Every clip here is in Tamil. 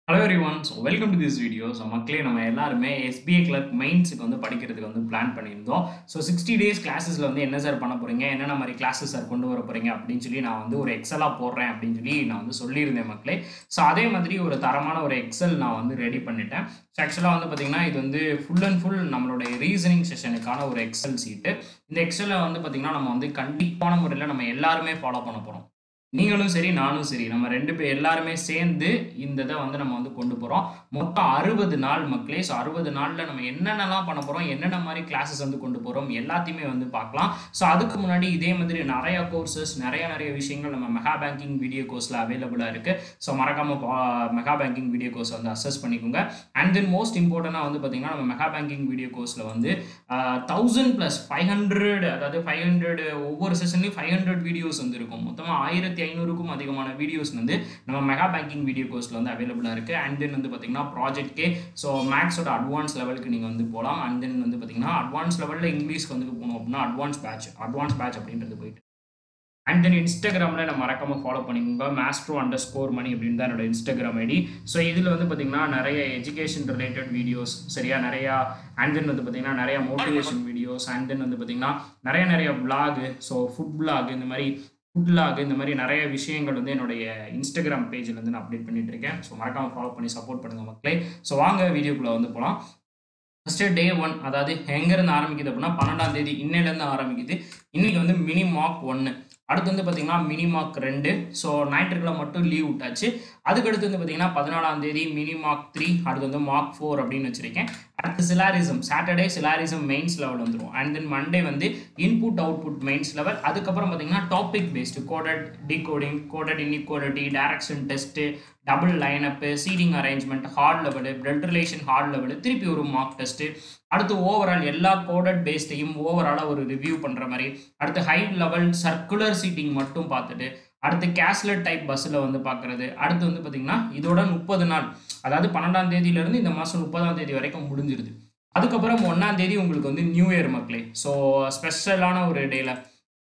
hello everyone so welcome to this video so மக்களே நம்ம எல்லாருமே எஸ்பிஐ கிளர்க் மெயின்ஸுக்கு வந்து படிக்கிறதுக்கு வந்து பிளான் பண்ணியிருந்தோம் ஸோ சிக்ஸ்டி டேஸ் கிளாஸஸில் வந்து என்ன சார் பண்ண போகிறீங்க என்னென்ன மாதிரி கிளாஸஸ் சார் கொண்டு வர போகிறீங்க அப்படின்னு சொல்லி நான் வந்து ஒரு எக்ஸலாக போடுறேன் அப்படின்னு சொல்லி நான் வந்து சொல்லியிருந்தேன் மக்களே ஸோ அதே மாதிரி ஒரு தரமான ஒரு எக்ஸல் நான் வந்து ரெடி பண்ணிட்டேன் ஸோ ஆக்சுவலாக வந்து பார்த்திங்கன்னா இது வந்து ஃபுல் அண்ட் ஃபுல் நம்மளுடைய ரீசனிங் செஷனுக்கான ஒரு எக்ஸல் சீட்டு இந்த எக்ஸலை வந்து பார்த்திங்கன்னா நம்ம வந்து கண்டிப்பான முறையில் நம்ம எல்லாருமே ஃபாலோ பண்ண போகிறோம் நீங்களும் சரி நானும் சரி நம்ம ரெண்டு பேர் எல்லாருமே சேர்ந்து இந்த இதை வந்து நம்ம வந்து கொண்டு போகிறோம் மொத்தம் அறுபது நாள் மக்களே ஸோ அறுபது நாளில் நம்ம என்னென்னலாம் பண்ண போகிறோம் என்னென்ன மாதிரி கிளாஸஸ் வந்து கொண்டு போகிறோம் எல்லாத்தையுமே வந்து பார்க்கலாம் ஸோ அதுக்கு முன்னாடி இதே மாதிரி நிறைய கோர்சஸ் நிறைய நிறைய விஷயங்கள் நம்ம மெகா பேங்கிங் வீடியோ கோர்ஸில் அவைலபிளாக இருக்குது ஸோ மறக்காமல் மெகா பேங்கிங் வீடியோ கோர்ஸ் வந்து அசஸ் பண்ணிக்கோங்க அண்ட் தென் மோஸ்ட் இம்பார்ட்டண்டாக வந்து பார்த்திங்கன்னா நம்ம மெகா பேங்கிங் வீடியோ கோர்ஸில் வந்து தௌசண்ட் ப்ளஸ் ஃபைவ் ஹண்ட்ரட் அதாவது ஃபைவ் ஹண்ட்ரட் ஒவ்வொரு செஷன்லையும் ஃபைவ் ஹண்ட்ரட் வீடியோஸ் வந்து இருக்கும் மொத்தமாக ஆயிரத்தி ஐநூறுக்கும் அதிகமான வீடியோஸ் வந்து நம்ம மெகா பேங்கிங் வீடியோ கோர்ஸில் வந்து அவைலபிளாக இருக்குது அண்ட் தென் வந்து பார்த்தீங்கன்னா ப்ராஜெக்ட்கே ஸோ மேக்ஸோட அட்வான்ஸ் லெவலுக்கு நீங்கள் வந்து போகலாம் அண்ட் தென் வந்து பார்த்தீங்கன்னா அட்வான்ஸ் லெவலில் இங்கிலீஷ்க்கு வந்து போகணும் அப்படின்னா அட்வான்ஸ் பேட்ச் அட்வான்ஸ் பேட்ச் அப்படின்றது போயிட்டு அண்ட் தென் இன்ஸ்டாகிராமில் நம்ம மறக்காமல் ஃபாலோ பண்ணிக்கோங்க மேஸ்ட்ரோ அண்டர் ஸ்கோர் மணி அப்படின்னு தான் என்னோட இன்ஸ்டாகிராம் ஐடி ஸோ இதில் வந்து பார்த்திங்கன்னா நிறைய எஜுகேஷன் ரிலேட்டட் வீடியோஸ் சரியா நிறையா அண்ட் தென் வந்து பார்த்திங்கன்னா நிறைய மோட்டிவேஷன் வீடியோஸ் அண்ட் தென் வந்து பார்த்திங்கன்னா நிறைய நிறைய விளாகு ஸோ ஃபுட் விளாக் இந்த மாதிரி ஃபுட் விளாக் இந்த மாதிரி நிறைய விஷயங்கள் வந்து என்னுடைய இன்ஸ்டாகிராம் பேஜில் வந்து நான் அப்டேட் பண்ணிட்டு இருக்கேன் ஸோ மறக்காமல் ஃபாலோ பண்ணி சப்போர்ட் பண்ணுங்கள் மக்களே ஸோ வாங்க வீடியோக்குள்ளே வந்து போகலாம் ஃபஸ்ட்டு டே ஒன் அதாவது எங்கேருந்து ஆரம்பிக்குது அப்படின்னா பன்னெண்டாம் தேதி இன்னையிலேருந்து ஆரம்பிக்குது இன்னைக்கு வந்து மினி மார்க் ஒன்று அடுத்து வந்து பார்த்தீங்கன்னா மினி மார்க் ரெண்டு ஸோ ஞாயிற்றுக்கிழமை மட்டும் லீவ் விட்டாச்சு அதுக்கடுத்து வந்து பார்த்தீங்கன்னா பதினாலாம் தேதி மினி மார்க் த்ரீ அடுத்து வந்து மார்க் ஃபோர் அப்படின்னு வச்சுருக்கேன் அடுத்து syllogism Saturday syllogism mains level வந்துடும் அண்ட் தென் மண்டே வந்து இன்புட் அவுட்புட் மெயின்ஸ் லெவல் அதுக்கப்புறம் பார்த்தீங்கன்னா topic based coded decoding coded inequality direction test double lineup seating arrangement hard level blood relation hard level திருப்பி ஒரு மார்க் டெஸ்ட்டு அடுத்து ஓவரால் எல்லா கோடட் பேஸ்டையும் ஓவராலாக ஒரு ரிவ்யூ பண்ணுற மாதிரி அடுத்து ஹை லெவல் சர்க்குலர் சீட்டிங் மட்டும் பார்த்துட்டு அடுத்து கேஸ்லெட் டைப் பஸ்ஸில் வந்து பார்க்குறது அடுத்து வந்து பார்த்திங்கன்னா இதோட முப்பது நாள் அதாவது பன்னெண்டாம் தேதியிலேருந்து இந்த மாதம் முப்பதாம் தேதி வரைக்கும் முடிஞ்சிருது அதுக்கப்புறம் ஒன்றாம் தேதி உங்களுக்கு வந்து நியூ இயர் மக்களே ஸோ ஸ்பெஷலான ஒரு டேல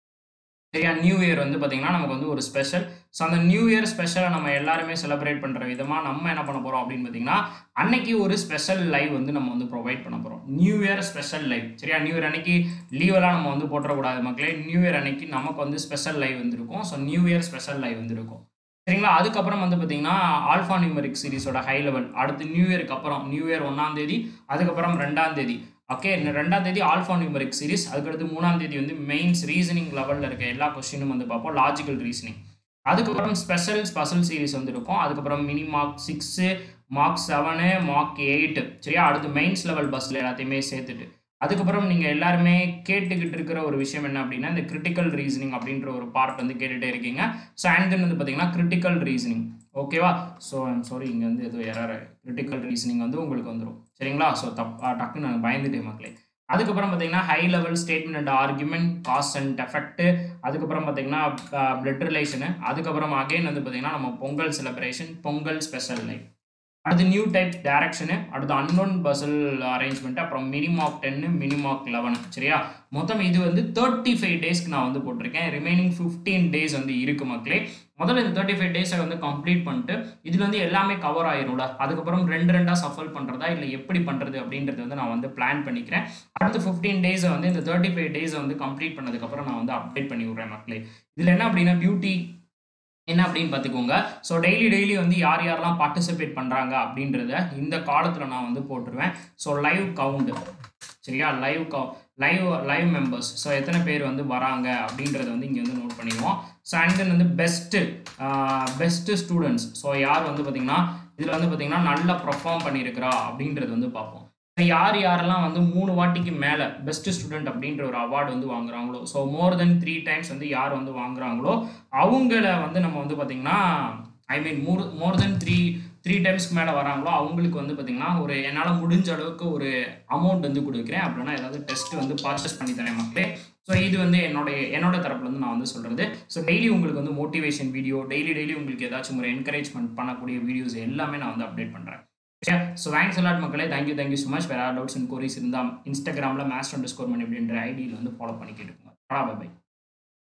சரியா நியூ இயர் வந்து பார்த்திங்கன்னா நமக்கு வந்து ஒரு ஸ்பெஷல் ஸோ அந்த நியூ இயர் ஸ்பெஷலை நம்ம எல்லாருமே செலிப்ரேட் பண்ணுற விதமாக நம்ம என்ன பண்ண போகிறோம் அப்படின்னு பார்த்தீங்கன்னா அன்னைக்கு ஒரு ஸ்பெஷல் லைவ் வந்து நம்ம வந்து ப்ரொவைட் பண்ண போகிறோம் நியூ இயர் ஸ்பெஷல் லைவ் சரியா நியூ இயர் அன்னைக்கு லீவெல்லாம் நம்ம வந்து போட்டுறக்கூடாது மக்களே நியூ இயர் அன்னைக்கு நமக்கு வந்து ஸ்பெஷல் லைவ் வந்துருக்கும் so new year special live வந்துருக்கும் சரிங்களா அதுக்கப்புறம் வந்து பார்த்தீங்கன்னா ஆல்ஃபா நியூமரிக் சீரிஸோட ஹை லெவல் அடுத்து நியூ இயருக்கு அப்புறம் நியூ இயர் ஒன்றாம் தேதி அதுக்கப்புறம் ரெண்டாம் தேதி ஓகே ரெண்டாம் தேதி ஆல்ஃபா நியூமரிக் சீரிஸ் அதுக்கடுத்து மூணாம் தேதி வந்து மெயின்ஸ் ரீசனிங் லெவலில் இருக்க எல்லா கொஸ்டினும் வந்து பார்ப்போம் லாஜிக்கல் ரீசனிங் அதுக்கப்புறம் ஸ்பெஷல் ஸ்பெஷல் சீரிஸ் வந்து இருக்கும் அதுக்கப்புறம் mini mark six mark seven mark eight சரியா அடுத்து மெயின்ஸ் லெவல் பஸ்ஸில் எல்லாத்தையுமே சேர்த்துட்டு அதுக்கப்புறம் நீங்கள் எல்லாருமே கேட்டுக்கிட்டு இருக்கிற ஒரு விஷயம் என்ன அப்படின்னா இந்த கிரிட்டிக்கல் ரீசனிங் அப்படின்ற ஒரு பார்ட் வந்து கேட்டுகிட்டே இருக்கீங்க ஸோ அண்ட் தென் வந்து பார்த்தீங்கன்னா கிரிட்டிக்கல் ரீசனிங் ஓகேவா ஸோ ஐம் சாரி இங்கே வந்து எதுவும் எரர் கிரிட்டிக்கல் ரீசனிங் வந்து உங்களுக்கு வந்துடும் சரிங்களா ஸோ தப் டக்குன்னு நான் பயந்துட்டேன் மக்களே அதுக்கப்புறம் பார்த்தீங்கன்னா high level statement and argument cause and effect அதுக்கப்புறம் பார்த்தீங்கன்னா பிளட் ரிலேஷனு அதுக்கப்புறம் அகைன் வந்து பார்த்தீங்கன்னா நம்ம Pongal celebration Pongal special live அடுத்து நியூ டைப் டேரக்ஷனு அடுத்து அன்னோன் பசல் அரேஞ்ச்மெண்ட் அப்புறம் மினிமாக் டென்னு மினிமாக் லெவன் சரியா மொத்தம் இது வந்து தேர்ட்டி ஃபைவ் டேஸ்க்கு நான் வந்து போட்டிருக்கேன் ரிமைனிங் ஃபிஃப்டீன் டேஸ் வந்து இருக்கு மக்களே முதல்ல இந்த தேர்ட்டி ஃபைவ் டேஸை வந்து கம்ப்ளீட் பண்ணிட்டு இதில் வந்து எல்லாமே கவர் ஆயிரும்ல அதுக்கப்புறம் ரெண்டு ரெண்டாக சஃபல் பண்ணுறதா இல்லை எப்படி பண்ணுறது அப்படின்றது வந்து நான் வந்து பிளான் பண்ணிக்கிறேன் அடுத்து ஃபிஃப்டீன் டேஸை வந்து இந்த தேர்ட்டி ஃபைவ் டேஸை வந்து கம்ப்ளீட் பண்ணதுக்கப்புறம் நான் வந்து அப்டேட் பண்ணி விட்றேன் மக்களே இதில் என்ன அப்படின்னா பியூட்டி என்ன அப்படின்னு பார்த்துக்கோங்க ஸோ டெய்லி டெய்லி வந்து யார் யாரெல்லாம் பார்ட்டிசிபேட் பண்ணுறாங்க அப்படின்றத இந்த காலத்தில் நான் வந்து போட்டுருவேன் ஸோ லைவ் கவுண்டு சரியா லைவ் கவு லைவ் லைவ் மெம்பர்ஸ் ஸோ எத்தனை பேர் வந்து வராங்க அப்படின்றத வந்து இங்கே வந்து நோட் பண்ணிடுவோம் ஸோ அண்ட் தென் வந்து பெஸ்ட்டு பெஸ்ட்டு ஸ்டூடெண்ட்ஸ் ஸோ யார் வந்து பார்த்திங்கன்னா இதில் வந்து பார்த்திங்கன்னா நல்லா பர்ஃபார்ம் பண்ணியிருக்கிறா அப்படின்றது வந்து பார்ப்போம் யார் யாரெல்லாம் வந்து மூணு வாட்டிக்கு மேலே பெஸ்ட் ஸ்டூடெண்ட் அப்படின்ற ஒரு அவார்டு வந்து வாங்குறாங்களோ so more than three times வந்து யார் வந்து வாங்குறாங்களோ அவங்கள வந்து நம்ம வந்து பார்த்திங்கன்னா ஐ மீன் மோர் மோர் தென் த்ரீ த்ரீ டைம்ஸ்க்கு மேலே வராங்களோ அவங்களுக்கு வந்து பார்த்திங்கன்னா ஒரு என்னால் முடிஞ்ச அளவுக்கு ஒரு அமௌண்ட் வந்து கொடுக்குறேன் அப்படின்னா ஏதாவது டெஸ்ட் வந்து பர்ச்சேஸ் பண்ணி தரேன் மக்களே ஸோ இது வந்து என்னுடைய என்னோட தரப்புலேருந்து நான் வந்து சொல்கிறது ஸோ டெய்லி உங்களுக்கு வந்து மோட்டிவேஷன் வீடியோ டெய்லி டெய்லி உங்களுக்கு ஏதாச்சும் ஒரு என்கரேஜ்மெண்ட் பண்ணக்கூடிய வீடியோஸ் எல்லாமே நான் வந்து அப்டேட் பண்ணுறேன் ஸோ தேங்க்ஸ் அலாட் மக்களே தேங்க்யூ தேங்க்யூ ஸோ மச் வேறு டவுட்ஸ் அண்ட் கோரிஸ் இருந்தால் இன்ஸ்டாகிராமில் மேஸ்ட் அண்டர் ஸ்கோர் மணி அப்படின்ற ஐடியில் வந்து ஃபாலோ பண்ணிக்கிட்டு இருக்கோங்க பை பை